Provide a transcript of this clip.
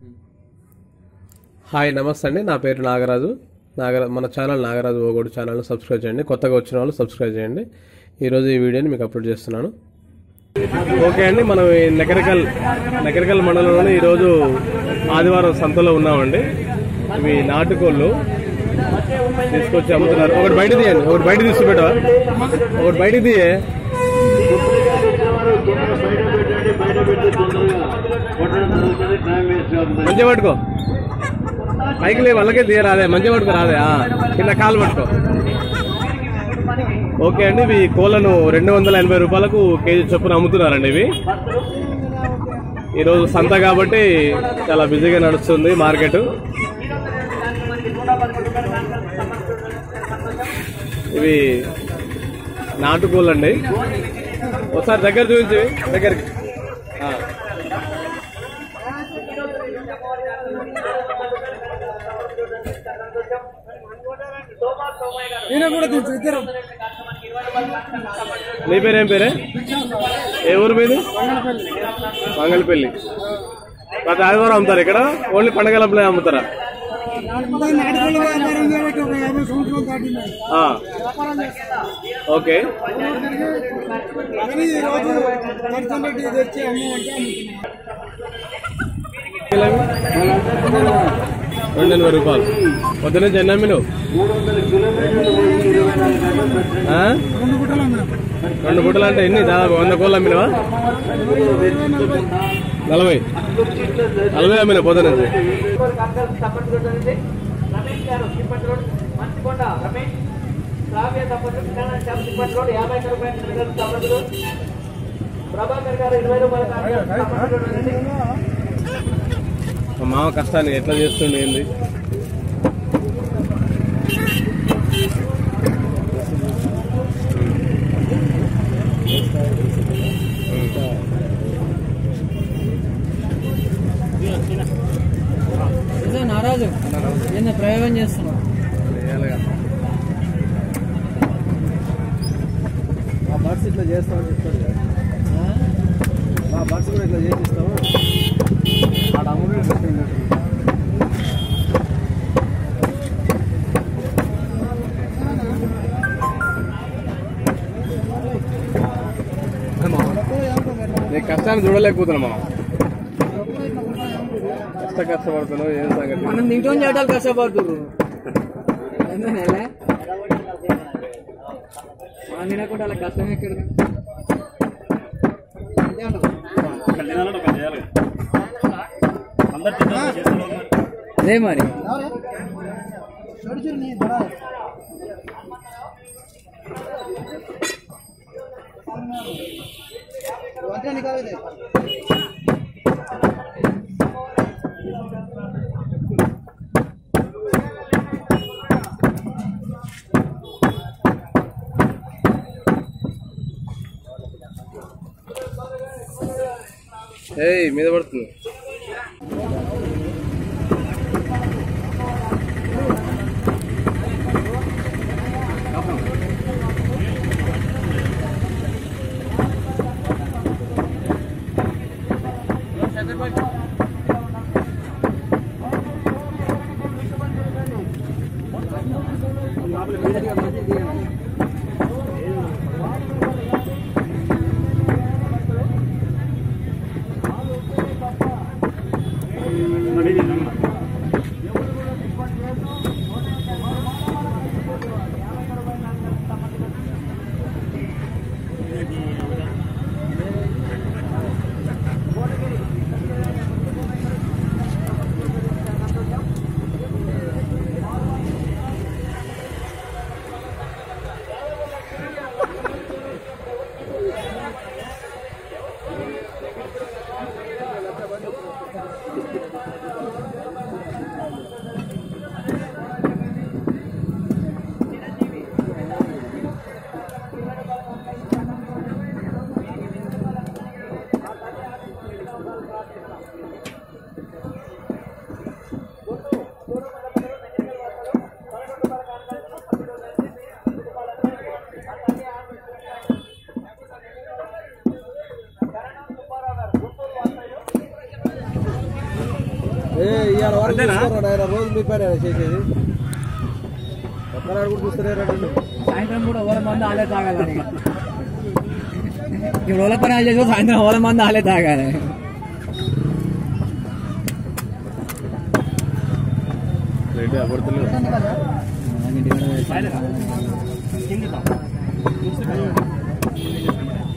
Hi నమస్తే అండి నా పేరు నాగరాజు నాగర మన ఛానల్ నాగరాజు ఓగోడు ఛానల్ని సబ్స్క్రైబ్ చేయండి కొత్తగా వచ్చిన వాళ్ళు సబ్స్క్రైబ్ చేయండి ఈరోజు ఈ వీడియోని మీకు అప్లోడ్ చేస్తున్నాను ఓకే అండి మనం ఈ నకరికల్ నకరికల్ మండలంలోని ఈరోజు ఆదివారం సంతలో ఉన్నామండి ఇవి నాటుకోళ్ళు తీసుకొచ్చి అమ్ముతున్నారు ఒకటి బయట తీయండి ఒకటి బయట తీసి పెట్టవా ఒకటి బయట తీయే మంచిగా పట్టుకో పైకి లేవు వాళ్ళకే తీయరాదే మంచిగా పట్టుకో రాదే ఆ, కింద కాలు పట్టుకో ఓకే అండి ఇవి కోళ్ళను రెండు వందల ఎనభై రూపాయలకు కేజీ చొప్పున అమ్ముతున్నారండి ఇవి ఈరోజు సంత కాబట్టి చాలా బిజీగా నడుస్తుంది మార్కెట్ ఇవి నాటుకోళ్ళు అండి ఒకసారి దగ్గర చూపించి దగ్గరికి ఆ. ఈయన కూడా తీర్చు ఇద్దరు నీ పేరు ఏం పేరే ఏ ఊరు మీది మంగళపల్లి ప్రతి ఆదివారం అమ్ముతారు ఇక్కడ ఓన్లీ పండగలప్పుడే అమ్ముతారా నాటుకోళ్ళు వ్యాపారం చేయడానికి ఒక యాభై సంవత్సరాలు దాటింది ఆ, వ్యాపారం చేస్తారు ఓకే కానీ ఈ రోజు దర్శనం రెడ్డి తెచ్చి అమ్మంటే రెండు ఎనభై రూపాయలు పొద్దున ఎన్ని అమ్మినావు ఆ? రెండు గుట్టలు అమ్మినాం రెండు గుట్టలు అంటే ఎన్ని దాదాపు వంద కోళ్ళు అమ్మినావా నలభై నలభై అమ్మినా పొద్దున రమేష్ గారు తిప్పటి రోడ్ మంచికొండ రమేష్ కావ్య తప్పట్లు తిప్పటి రోడ్ యాభై రూపాయలు తప్పట్లు ప్రభాకర్ గారు ఇరవై రూపాయలు తప్పటి రోడ్ అండి. మా మామ కష్టాన్ని ఎట్లా చేస్తుండే ఏంది నారాజు ఏందో ప్రయోగం చేస్తున్నావు మా బర్డ్స్ ఇట్లా చేస్తామని చెప్తారు కదా. మా బర్డ్స్ కూడా ఇట్లా చేసిస్తాము ఆడ అమ్ముడు నీ కష్టాన్ని చూడలేకపోతున్నా మనం కష్ట కష్టపడుతున్నావు ఏం సంగతి మనం తింటూ చేయటాలు కష్టపడుతుర్రు ఎందుకంటే మనం తినకుండా అలా కష్టం ఎక్కడ అంతే ఉంటుంది అదే మరి ఏయ్ మీద పడుతుంది ఏ ఇవాళ వరకు చూసుకోరా ఆయన రోజు మీ పని ఆయన చేసేది ఒక్కనాడు కూడా చూస్తూనే రండి సాయంత్రం కూడా ఓల మంది ఆలే తాగాలని ఇప్పుడు ఓల పని ఆలు చేసి సాయంత్రం ఓల మంది ఆలే తాగాలి రేటు అబడుతులేదు ఇంటికి కూడా